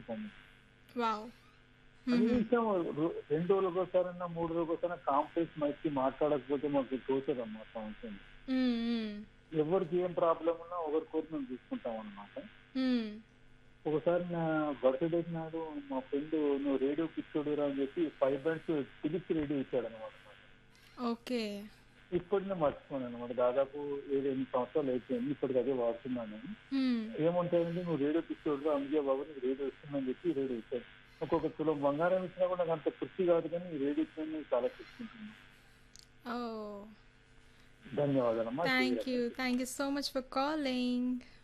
performance wow కనీసం రో- రెండు రోజులకు ఒకసారన్నా మూడు రోజులకు ఒకసారి కాంప్లెక్స్ మైకి మాట్లాడకపోతే మాకు తోచదమ్మా సంవత్సరం ఎవరికి ఏం ప్రాబ్లం ఉన్నా ఒకరికొకరు మేము చూసుకుంటాం అనమాట ఒకసారి నా బర్త్డే నాడు మా ఫ్రెండ్ నువ్వు రేడియో పిచ్చోడు అని చెప్పి ఫైవ్ బ్యాండ్స్ ఫిలిప్స్ రేడియో ఇచ్చాడు అనమాట ఓకే ఇప్పటినే మర్చిపోయాను అనమాట దాదాపు ఏడు ఎనిమిది సంవత్సరాలు అయిపోయింది ఇప్పటికి అదే వాడుతున్నాను నేను ఏముంటాయంటే నువ్వు రేడియో పిచ్చోడు అందుకే బాబు నీకు రేడియో ఇస్తుందని చెప్పి రేడియో ఇచ్చాడు ఒక్కొక్క తులం బంగారం ఇచ్చినా కూడా నాకు అంత తృప్తి కాదు కానీ ఈ రేడియో ఇచ్చిన చాలా తృప్తింటుంది ఓ ధన్యవాదాలమ్మా thank you thank you so much for calling